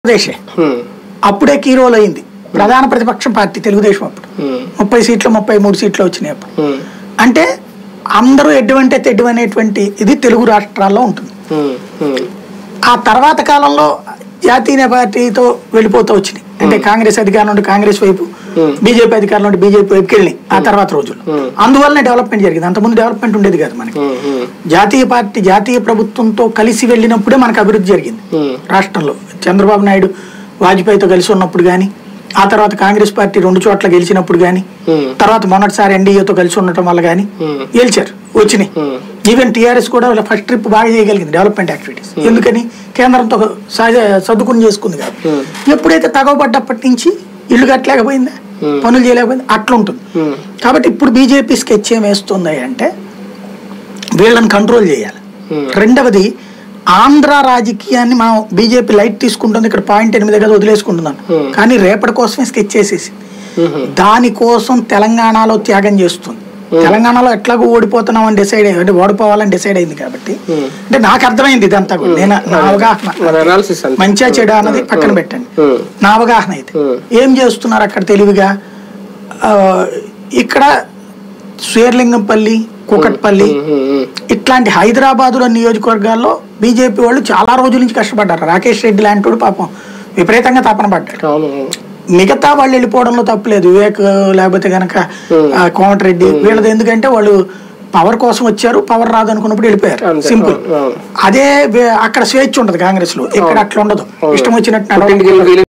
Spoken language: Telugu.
ఆంధ్రప్రదేశే ఉమ్, అప్పుడే కీ రోల్ అయింది ప్రధాన ప్రతిపక్ష పార్టీ తెలుగుదేశం అప్పుడు ఉమ్, ముప్పై సీట్లు ముప్పై మూడు సీట్లు వచ్చినాయి అప్పుడు ఉమ్, అంటే అందరూ ఎడ్డువంటే తెడ్డు అనేటువంటి ఇది తెలుగు రాష్ట్రాల్లో ఉంటుంది ఉమ్, ఉమ్, ఆ తర్వాత కాలంలో జాతీయ పార్టీతో వెళ్ళిపోతూ వచ్చినాయి అంటే కాంగ్రెస్ అధికారం నుండి కాంగ్రెస్ వైపు Hmm. బీజేపీ అధికారం నుండి బీజేపీ వైపుకి వెళ్ళినాయి ఆ తర్వాత రోజుల్లో Hmm. అందువల్లనే డెవలప్మెంట్ జరిగింది అంతకుముందు డెవలప్మెంట్ ఉండేది కాదు మనకి ఉమ్, ఉమ్, జాతీయ పార్టీ జాతీయ ప్రభుత్వంతో కలిసి వెళ్ళినప్పుడే మనకు అభివృద్ధి జరిగింది ఉమ్, రాష్ట్రంలో చంద్రబాబు నాయుడు వాజ్పేయితో కలిసి ఉన్నప్పుడు కానీ ఆ తర్వాత కాంగ్రెస్ పార్టీ రెండు చోట్ల గెలిచినప్పుడు కానీ ఉమ్, తర్వాత మొన్నటిసారి ఎన్డీఏతో కలిసి ఉండటం వల్ల కానీ Hmm. గెలిచారు వచ్చినాయి ఉమ్, ఈవెన్ టీఆర్ఎస్ కూడా ఫస్ట్ ట్రిప్ బాగా చేయగలిగింది డెవలప్మెంట్ యాక్టివిటీస్ ఎందుకని కేంద్రంతో సహజ సర్దుకుని చేసుకుంది కాదు Hmm. ఎప్పుడైతే తగవబడ్డప్పటి నుంచి ఇల్లు కట్టలేకపోయిందా Hmm. పనులు చేయలేకపోయింది అట్లా ఉంటుంది ఉమ్, కాబట్టి ఇప్పుడు బీజేపీ స్కెచ్ ఏం వేస్తుంది అంటే వీళ్ళని కంట్రోల్ చేయాలి Hmm. రెండవది ఆంధ్ర రాజకీయాన్ని మనం బీజేపీ లైట్ తీసుకుంటుంది ఇక్కడ పాయింట్ ఎనిమిది కదా వదిలేసుకుంటున్నాను Hmm. కానీ రేపటి కోసమే స్కెచ్ చేసేసి ఉమ్, దానికోసం తెలంగాణలో త్యాగం చేస్తుంది తెలంగాణలో ఎట్లాగో ఓడిపోతున్నాం అని డిసైడ్ అయ్యి అంటే ఓడిపోవాలని డిసైడ్ అయింది కాబట్టి Hmm. అంటే నాకు అర్థమైంది ఇదంతా కూడా నేను నా అవగాహన మన అనాలిసిస్ అంతే మంచిగా చెడా అన్నది పక్కన పెట్టండి ఉమ్, నా అవగాహన అయితే Hmm. ఏం చేస్తున్నారు అక్కడ తెలివిగా ఆ, ఇక్కడ శ్వేర్లింగంపల్లి కూకట్పల్లి ఉమ్, ఉమ్, ఉమ్, ఇట్లాంటి హైదరాబాదులో నియోజకవర్గాల్లో బీజేపీ వాళ్ళు చాలా రోజుల నుంచి కష్టపడ్డారు రాకేష్ రెడ్డి లాంటి వాడు పాపం విపరీతంగా తపన పడ్డాడు అవును అవును. మిగతా వాళ్ళు వెళ్ళిపోవడంలో తప్పులేదు వివేక్ లేకపోతే గనక ఆ, కోమటిరెడ్డి వీళ్ళది ఎందుకంటే వాళ్ళు పవర్ కోసం వచ్చారు పవర్ రాదు అనుకున్నప్పుడు వెళ్ళిపోయారు అంతే, సింపుల్ అవును, అవును. అదే వే- అక్కడ స్వేచ్ఛ ఉండదు కాంగ్రెస్ లో ఇక్కడ అట్లా ఉండదు ఇష్టం వచ్చినట్టు నడవడం. పుట్టింటికి వెళ్ళి